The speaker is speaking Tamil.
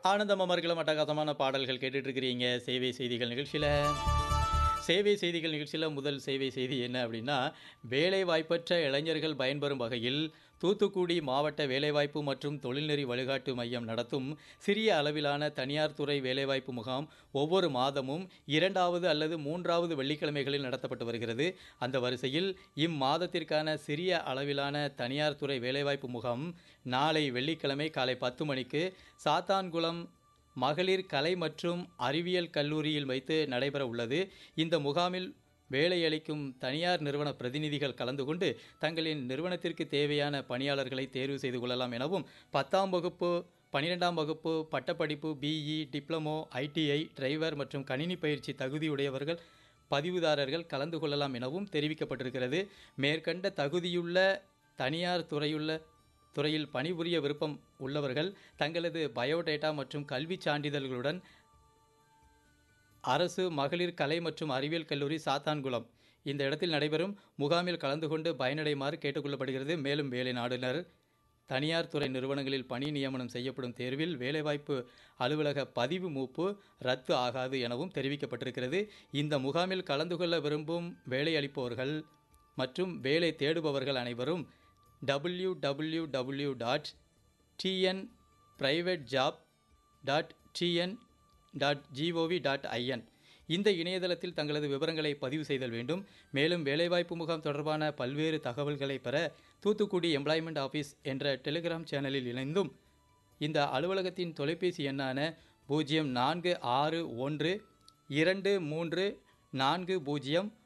ஆனந்தம் அமர்கலம் அட்டகாசமான பாடல்கள் கேட்டுட்டு இருக்கிறீங்க சேவை செய்திகள் நிகழ்ச்சியில் சேவை செய்திகள் நிகழ்ச்சியில் முதல் சேவை செய்தி என்ன அப்படின்னா வேலைவாய்ப்பற்ற இளைஞர்கள் பயன்பெறும் வகையில் தூத்துக்குடி மாவட்ட வேலைவாய்ப்பு மற்றும் தொழில்நெறி வழிகாட்டு மையம் நடத்தும் சிறிய அளவிலான தனியார் துறை வேலைவாய்ப்பு முகாம் ஒவ்வொரு மாதமும் இரண்டாவது அல்லது மூன்றாவது வெள்ளிக்கிழமைகளில் நடத்தப்பட்டு வருகிறது அந்த வரிசையில் இம்மாதத்திற்கான சிறிய அளவிலான தனியார் துறை வேலைவாய்ப்பு முகாம் நாளை வெள்ளிக்கிழமை காலை பத்து மணிக்கு சாத்தான்குளம் மகளிர் கலை மற்றும் அறிவியல் கல்லூரியில் வைத்து நடைபெற உள்ளது இந்த முகாமில் வேலையளிக்கும் தனியார் நிறுவன பிரதிநிதிகள் கலந்து கொண்டு தங்களின் நிறுவனத்திற்கு தேவையான பணியாளர்களை தேர்வு செய்து கொள்ளலாம் எனவும் பத்தாம் வகுப்பு பன்னிரெண்டாம் வகுப்பு பட்டப்படிப்பு பிஇ டிப்ளமோ ஐடிஐ டிரைவர் மற்றும் கணினி பயிற்சி தகுதியுடையவர்கள் பதிவுதாரர்கள் கலந்து கொள்ளலாம் எனவும் தெரிவிக்கப்பட்டிருக்கிறது மேற்கண்ட தகுதியுள்ள தனியார் துறையுள்ள துறையில் பணிபுரிய விருப்பம் உள்ளவர்கள் தங்களது பயோடேட்டா மற்றும் கல்விச் சான்றிதழ்களுடன் அரசு மகளிர் கலை மற்றும் அறிவியல் கல்லூரி சாத்தான்குளம் இந்த இடத்தில் நடைபெறும் முகாமில் கலந்து கொண்டு பயனடையுமாறு கேட்டுக்கொள்ளப்படுகிறது மேலும் வேலை நாடுனர் தனியார் துறை நிறுவனங்களில் பணி நியமனம் செய்யப்படும் தேர்வில் வேலைவாய்ப்பு அலுவலக பதிவு மூப்பு ரத்து ஆகாது எனவும் தெரிவிக்கப்பட்டிருக்கிறது இந்த முகாமில் கலந்து கொள்ள விரும்பும் வேலையளிப்பவர்கள் மற்றும் வேலை தேடுபவர்கள் அனைவரும் W W W dot TN private job dot TN dot G O V dot I N இந்த இணையதளத்தில் தங்களது விவரங்களை பதிவு செய்தல் வேண்டும் மேலும் வேலைவாய்ப்பு முகாம் தொடர்பான பல்வேறு தகவல்களை பெற தூத்துக்குடி எம்ப்ளாய்மெண்ட் ஆஃபீஸ் என்ற டெலிகிராம் சேனலில் இணைந்தும் இந்த அலுவலகத்தின் தொலைபேசி எண்ணான பூஜ்ஜியம் நான்கு ஆறு ஒன்று இரண்டு மூன்று நான்கு பூஜ்ஜியம்